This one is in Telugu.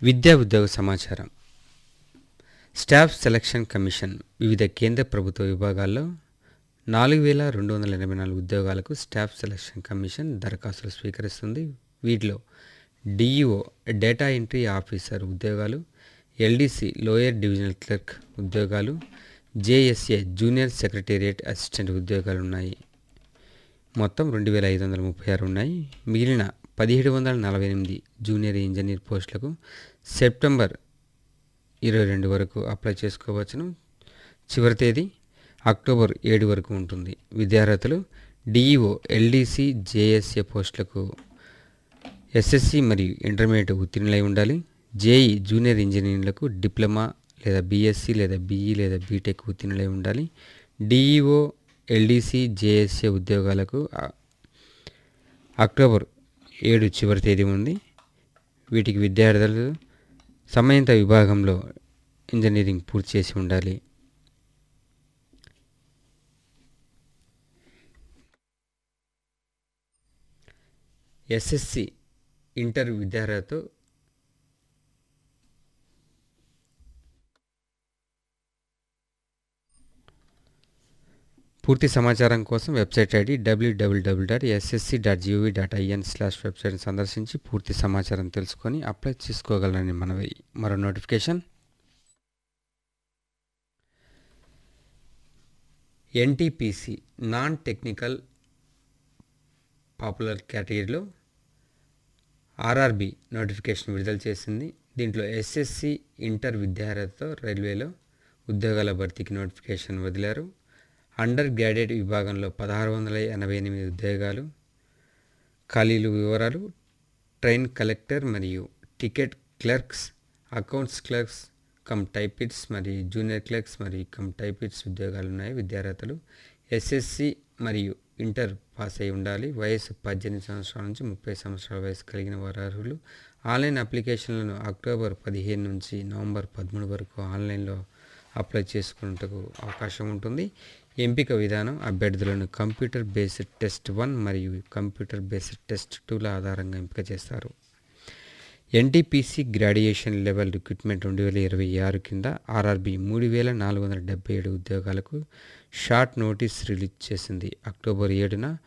విద్యా ఉద్యోగ సమాచారం స్టాఫ్ సెలక్షన్ కమిషన్ వివిధ కేంద్ర ప్రభుత్వ విభాగాల్లో నాలుగు వేల రెండు వందల ఎనభై నాలుగు ఉద్యోగాలకు స్టాఫ్ సెలక్షన్ కమిషన్ దరఖాస్తులు స్వీకరిస్తుంది వీటిలో డిఈఓ డేటా ఎంట్రీ ఆఫీసర్ ఉద్యోగాలు ఎల్డీసీ లోయర్ డివిజనల్ క్లర్క్ ఉద్యోగాలు జేఎస్ఏ జూనియర్ సెక్రటేరియట్ అసిస్టెంట్ ఉద్యోగాలు ఉన్నాయి మొత్తం రెండు వేల ఐదు వందల ముప్పై ఆరు ఉన్నాయి మిగిలిన పదిహేడు వందల నలభై ఎనిమిది జూనియర్ ఇంజనీర్ పోస్టులకు సెప్టెంబర్ ఇరవై రెండు వరకు అప్లై చేసుకోవచ్చును చివరి తేదీ అక్టోబర్ ఏడు వరకు ఉంటుంది విద్యార్థులు డిఈఓ ఎల్డీసీ జేఎస్ఏ పోస్టులకు ఎస్ఎస్సి మరియు ఇంటర్మీడియట్ ఉత్తీర్ణులై ఉండాలి జేఈ జూనియర్ ఇంజనీర్లకు డిప్లొమా లేదా బీఎస్సీ లేదా బీఈ లేదా బీటెక్ ఉత్తీర్ణులై ఉండాలి డిఈఓ ఎల్డీసీ జేఎస్ఏ ఉద్యోగాలకు ఆ- అక్టోబర్ ఏడు చివరి తేదీ ఉంది వీటికి విద్యార్థులు సమయంత విభాగంలో ఇంజనీరింగ్ పూర్తి చేసి ఉండాలి ఎస్ఎస్సి ఇంటర్ విద్యార్హతతో పూర్తి సమాచారం కోసం website ID WWW dot SSC dot GOV dot IN slash వెబ్సైట్ని సందర్శించి పూర్తి సమాచారం తెలుసుకొని అప్లై చేసుకోగలరని మనవి మరో notification NTPC non technical popular కేటగిరీలో ఆర్ఆర్బి నోటిఫికేషన్ విడుదల చేసింది దీంట్లో ఎస్ఎస్సి ఇంటర్ విద్యార్హతతో రైల్వేలో ఉద్యోగాల భర్తీకి నోటిఫికేషన్ వదిలారు అండర్ గ్రాడ్యుయేట్ విభాగంలో పదహారు వందల ఎనభై ఎనిమిది ఉద్యోగాలు ఖాళీలు వివరాలు ట్రైన్ కలెక్టర్ మరియు ticket clerks accounts clerks cum typists మరియు జూనియర్ క్లర్క్స్ మరియు కమ్ టైపిట్స్ ఉద్యోగాలు ఉన్నాయి విద్యార్థులు ఎస్ఎస్సి మరియు ఇంటర్ పాస్ అయి ఉండాలి వయసు పద్దెనిమిది సంవత్సరాల నుంచి ముప్పై సంవత్సరాల వయసు కలిగిన వారు అర్హులు ఆన్లైన్ అప్లికేషన్లను అక్టోబర్ పదిహేను నుంచి నవంబర్ పదమూడు వరకు ఆన్లైన్లో అప్లై చేసుకున్నట్టుకు అవకాశం ఉంటుంది ఎంపిక విధానం అభ్యర్థులను కంప్యూటర్ బేస్డ్ టెస్ట్ వన్ మరియు కంప్యూటర్ బేస్డ్ టెస్ట్ టూల ఆధారంగా ఎంపిక చేస్తారు ఎన్టీపీసీ గ్రాడ్యుయేషన్ లెవెల్ రిక్రూట్మెంట్ రెండు వేల ఇరవై ఆరు కింద ఆర్ఆర్బి మూడు వేల నాలుగు వందల డెబ్బై ఏడు ఉద్యోగాలకు షార్ట్ నోటీస్ రిలీజ్ చేసింది అక్టోబర్ ఏడున